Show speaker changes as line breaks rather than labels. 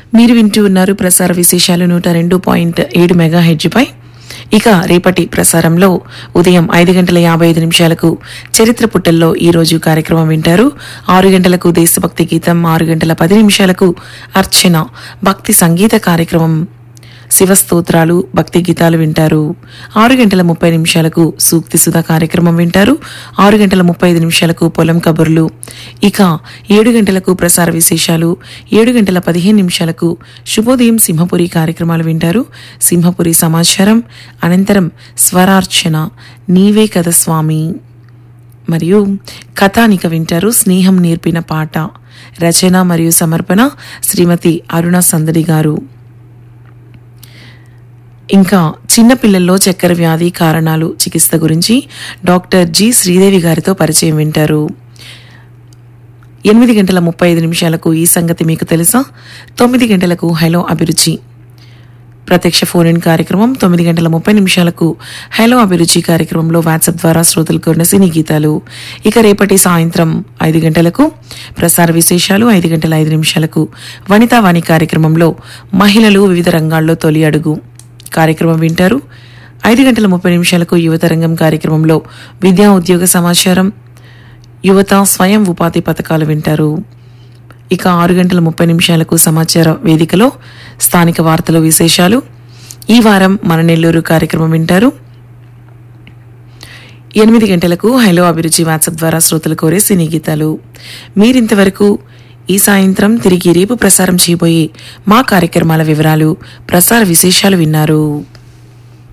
మీరు వింటూ ఉన్నారు ప్రసార విశేషాలు నూట రెండు పాయింట్ ఏడు మెగా హెడ్జ్పై ఇక రేపటి ప్రసారంలో ఉదయం ఐదు గంటల యాభై ఐదు నిమిషాలకు చరిత్ర పుట్టల్లో ఈ రోజు కార్యక్రమం వింటారు ఆరు గంటలకు దేశభక్తి గీతం ఆరు గంటల పది నిమిషాలకు అర్చన భక్తి సంగీత కార్యక్రమం శివ స్తోత్రాలు భక్తి గీతాలు వింటారు ఆరు గంటల ముప్పై నిమిషాలకు సూక్తి సుధా కార్యక్రమం వింటారు ఆరు గంటల ముప్పై ఐదు నిమిషాలకు పొలం కబుర్లు ఇక ఏడు గంటలకు ప్రసార విశేషాలు ఏడు గంటల పదిహేను నిమిషాలకు శుభోదయం సింహపురి కార్యక్రమాలు వింటారు సింహపురి సమాచారం అనంతరం స్వరార్చన నీవే కథ స్వామి మరియు కథానిక వింటారు స్నేహం నేర్పిన పాట రచన మరియు సమర్పణ శ్రీమతి అరుణ సందడి గారు ఇంకా చిన్నపిల్లల్లో చక్కెర వ్యాధి కారణాలు చికిత్స గురించి డాక్టర్ జి శ్రీదేవి గారితో పరిచయం వింటారు ఎనిమిది గంటల ముప్పై ఐదు నిమిషాలకు ఈ సంగతి మీకు తెలుసా తొమ్మిది గంటలకు హలో అభిరుచి ప్రత్యక్ష ఫోన్ ఇన్ కార్యక్రమం తొమ్మిది గంటల ముప్పై నిమిషాలకు హలో అభిరుచి కార్యక్రమంలో వాట్సాప్ ద్వారా శ్రోతలు కోరిన సినీ గీతాలు ఇక రేపటి సాయంత్రం ఐదు గంటలకు ప్రసార విశేషాలు ఐదు గంటల ఐదు నిమిషాలకు వనితా వాణి కార్యక్రమంలో మహిళలు వివిధ రంగాల్లో తొలి అడుగు కార్యక్రమం వింటారు ఐదు గంటల ముప్పై నిమిషాలకు యువత రంగం కార్యక్రమంలో విద్యా ఉద్యోగ సమాచారం యువత స్వయం ఉపాధి పథకాలు వింటారు ఇక ఆరు గంటల ముప్పై నిమిషాలకు సమాచార వేదికలో స్థానిక వార్తలు విశేషాలు ఈ వారం మన నెల్లూరు కార్యక్రమం వింటారు ఎనిమిది గంటలకు హలో అభిరుచి వాట్సాప్ ద్వారా శ్రోతలు కోరే సినీ గీతాలు మీరింతవరకు ఈ సాయంత్రం తిరిగి రేపు ప్రసారం చేయబోయే మా కార్యక్రమాల వివరాలు ప్రసార విశేషాలు విన్నారు